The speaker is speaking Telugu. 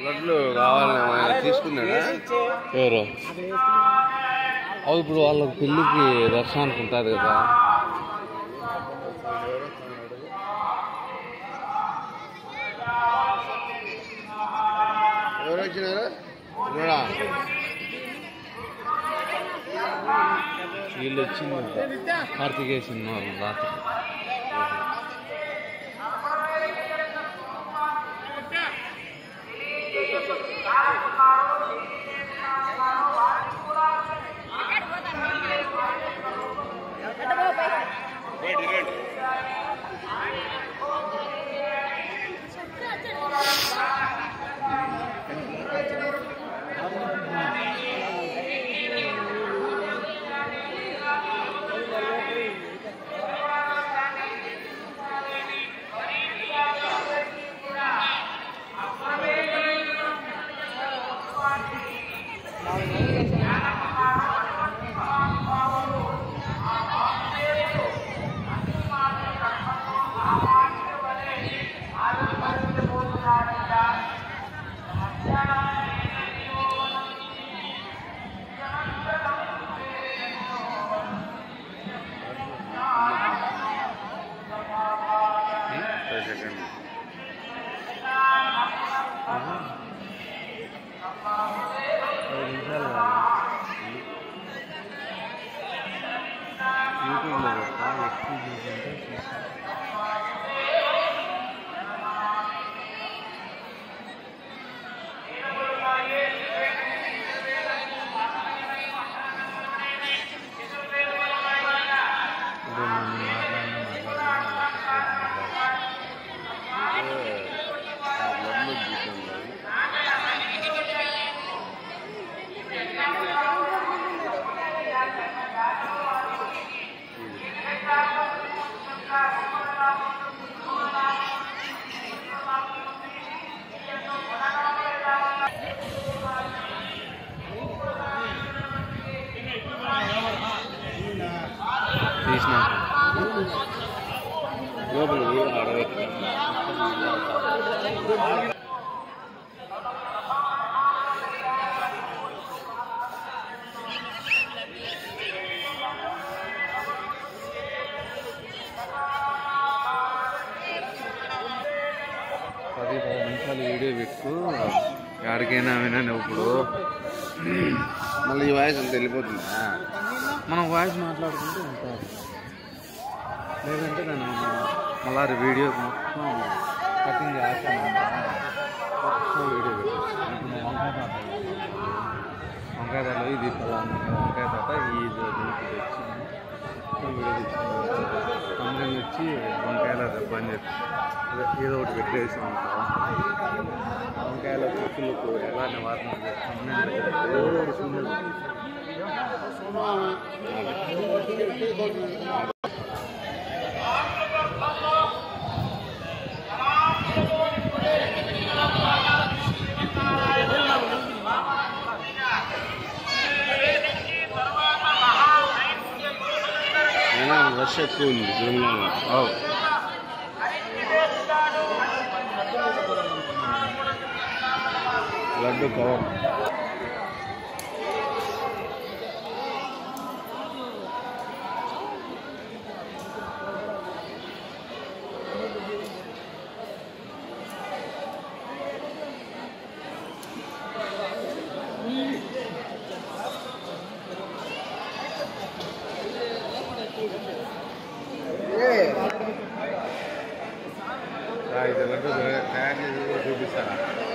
లడ్లు కావాలని ఆయన తీసుకున్నాడా ఎవరు అవు ఇప్పుడు వాళ్ళకి పెళ్ళికి దర్శనానికి ఉంటుంది కదా ఎవరు వచ్చినారు ఇవ్వడా? వీళ్ళు వచ్చింది కార్తికేయ సినిమా రాత్రి సెకండ్ ఐదు నిమిషాలు కావాలి యూట్యూబ్లో పెడతా ఎక్కువ చూసుకుంటే చూస్తా. ఇప్పుడు మనం మాట్లాడినా మాట్లాడినా తీసిన లోపల ఆడబెట్టి పది పది నిమిషాలు వీడియో పెట్టు ఎక్కడికైనా వినా నువ్వు ఇప్పుడు మళ్ళీ ఈ వాయిస్ అంత వెళ్ళిపోతుందా మనం వాయిస్ మాట్లాడుకుంటూ ఉంటాం లేదంటే నేను మళ్ళీ వీడియో మొత్తం కటింగ్ చేస్తాను మొత్తం వీడియో పెట్టేస్తాను. ఇప్పుడు నేను వంకాయ తాత వంకాయ తాత ఇది ఫలానా వంకాయ తాత ఈ ఇది దీనికి తెచ్చి మొత్తం వీడియో తెచ్చి కంప్లైంట్ వచ్చి వంకాయల దెబ్బ అని చెప్పి అదే ఏదో ఒకటి పెట్టేసి ఉంటాం వంకాయల పుచ్చులకు ఎలా నివారణ కంప్లైంట్ పెట్టాలి ఏదో ఒకటి చూడాలి. రష్ ఎక్కువ ఉంది తిరుమలలో లడ్డు కవర్ ఇది లడ్డు తయారు చేసి చూపిస్తారా